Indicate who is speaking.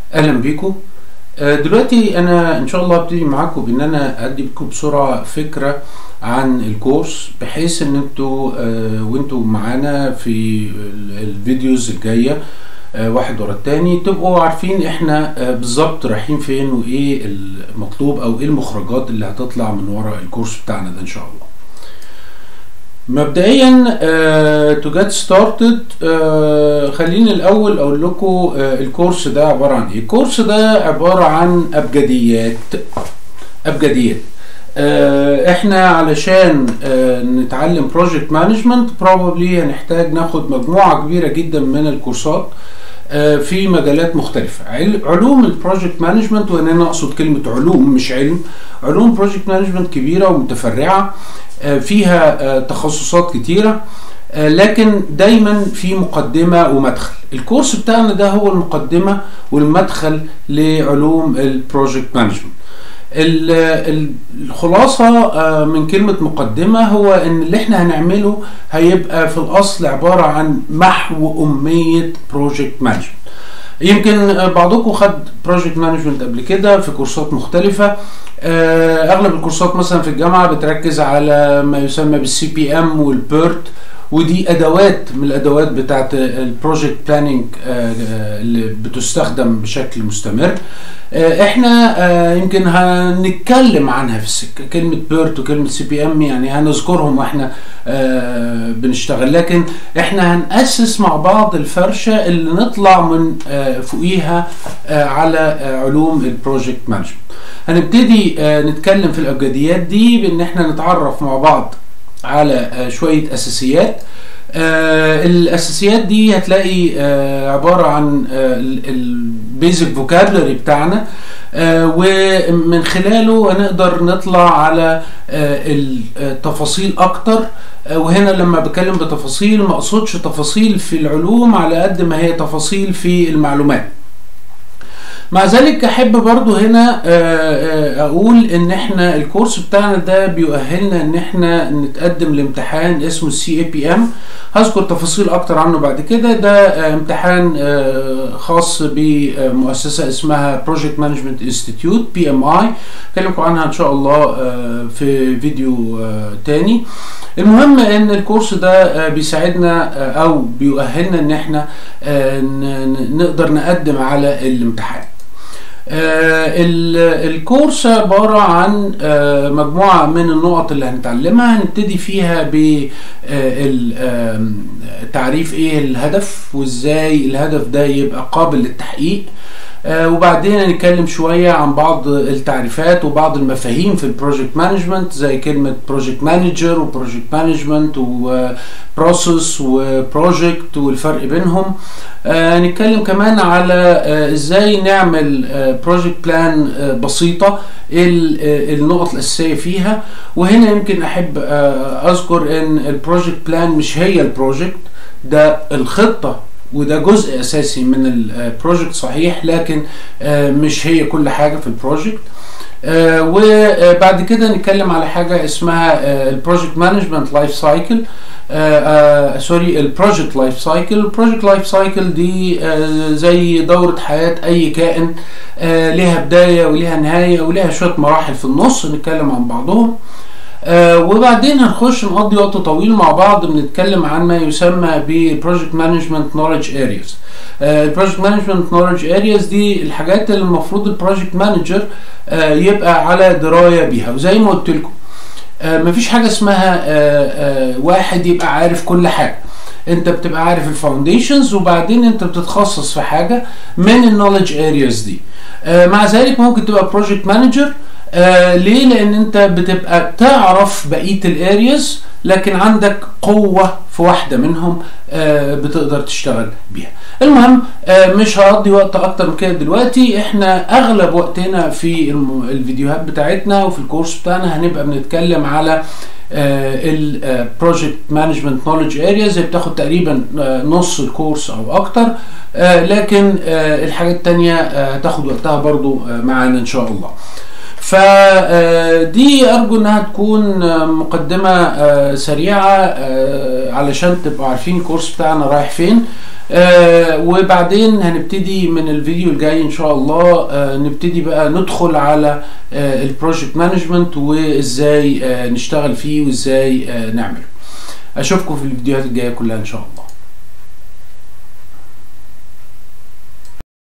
Speaker 1: اهلا بيكم آه، دلوقتي انا ان شاء الله هبتدي معاكم بان انا ادي لكم بسرعه فكره عن الكورس بحيث ان انتوا آه، وانتوا معانا في ال- الفيديوز الجايه آه، واحد ورا التاني تبقوا عارفين احنا آه، بالظبط رايحين فين وايه المطلوب او ايه المخرجات اللي هتطلع من ورا الكورس بتاعنا ده ان شاء الله مبدئيا تو جيت ستارتد خليني الاول اقول لكم الكورس ده عباره عن ايه الكورس ده عباره عن ابجديات ابجديات آه، احنا علشان آه، نتعلم بروجكت مانجمنت بروبابلي هنحتاج ناخد مجموعه كبيره جدا من الكورسات آه، في مجالات مختلفة عل- علوم البروجكت مانجمنت وانا أنا اقصد كلمة علوم مش علم علوم بروجكت مانجمنت كبيرة ومتفرعة آه، فيها آه، تخصصات كتيرة آه، لكن دايما في مقدمة ومدخل الكورس بتاعنا ده هو المقدمة والمدخل لعلوم البروجكت مانجمنت ال- ال- الخلاصة آه، من كلمة مقدمة هو ان اللي احنا هنعمله هيبقى في الاصل عبارة عن محو امية بروجكت مانجمنت يمكن آه، بعضكم خد بروجكت مانجمنت قبل كده في كورسات مختلفة آه، اغلب الكورسات مثلا في الجامعة بتركز على ما يسمى بالسي بي ام والبيرت ودي ادوات من الادوات بتاعت البروجكت بلاننج اللي بتستخدم بشكل مستمر آه، احنا آه، يمكن هنتكلم عنها في السكه كلمه بيرت وكلمه سي بي ام يعني هنذكرهم واحنا آه، بنشتغل لكن احنا هنأسس مع بعض الفرشه اللي نطلع من آه، فوقيها آه، على آه، علوم البروجكت مانجمنت هنبتدي آه، نتكلم في الابجديات دي بان احنا نتعرف مع بعض على آه، شويه اساسيات آه الاساسيات دي هتلاقي آه عباره عن البيزك فوكابلري بتاعنا آه ومن خلاله هنقدر نطلع على آه التفاصيل اكتر آه وهنا لما بتكلم بتفاصيل ما اقصدش تفاصيل في العلوم على قد ما هي تفاصيل في المعلومات مع ذلك احب برضو هنا آه، آه، اقول ان احنا الكورس بتاعنا ده بيؤهلنا ان احنا نتقدم لامتحان اسمه السي اي بي ام هذكر تفاصيل اكتر عنه بعد كده ده آه، امتحان آه، خاص بمؤسسه اسمها بروجكت مانجمنت انستيتيوت بي ام اي اكلمكم عنها ان شاء الله آه، في فيديو آه، تاني المهم ان الكورس ده آه، بيساعدنا آه، او بيؤهلنا ان احنا آه، ن- ن- نقدر نقدم على الامتحان آه، ال- الكورس عبارة عن آه، مجموعة من النقط اللي هنتعلمها هنبتدي فيها بتعريف ايه الهدف وازاي الهدف ده يبقى قابل للتحقيق آه، وبعدين هنتكلم شوية عن بعض التعريفات وبعض المفاهيم في البروجكت مانجمنت زي كلمة بروجكت مانجر وبروجكت مانجمنت وبروسيس وبروجكت والفرق بينهم آه، هنتكلم كمان على آه، ازاي نعمل بروجكت بلان بسيطة ايه ال- آه، النقط الأساسية فيها وهنا يمكن أحب آه، أذكر إن البروجكت بلان مش هي البروجكت ده الخطة وده جزء اساسي من البروجكت صحيح لكن آه، مش هي كل حاجه في البروجكت آه، وبعد كده نتكلم على حاجه اسمها البروجكت مانجمنت لايف سايكل سوري البروجكت لايف سايكل البروجكت لايف سايكل دي آه، زي دوره حياه اي كائن آه، ليها بدايه وليها نهايه وليها شويه مراحل في النص نتكلم عن بعضهم آه، وبعدين هنخش نقضي وقت طويل مع بعض بنتكلم عن ما يسمى ببروجكت مانجمنت نولج ارياز البروجكت مانجمنت نولج ارياز دي الحاجات اللي المفروض البروجكت مانجر يبقى على درايه بيها وزي ما قلت لكم آه، مفيش حاجه اسمها آه، آه، واحد يبقى عارف كل حاجه انت بتبقى عارف الفاونديشنز وبعدين انت بتتخصص في حاجه من النولج ارياز دي آه، مع ذلك ممكن تبقى بروجكت مانجر آه ليه؟ لأن أنت بتبقى تعرف بقية الارياز لكن عندك قوة في واحدة منهم آه بتقدر تشتغل بيها. المهم آه مش هقضي وقت أكتر من كده دلوقتي، إحنا أغلب وقتنا في الم- الفيديوهات بتاعتنا وفي الكورس بتاعنا هنبقى بنتكلم على البروجكت مانجمنت نولج ارياز هي بتاخد تقريبا آه، نص الكورس او اكتر آه، لكن آه، الحاجات التانية آه، هتاخد وقتها برضو آه، معانا ان شاء الله فدي ارجو انها تكون مقدمه سريعه علشان تبقوا عارفين الكورس بتاعنا رايح فين آه وبعدين هنبتدي من الفيديو الجاي ان شاء الله آه نبتدي بقى ندخل على آه البروجكت مانجمنت وازاي آه نشتغل فيه وازاي آه نعمله اشوفكم في الفيديوهات الجايه كلها ان شاء الله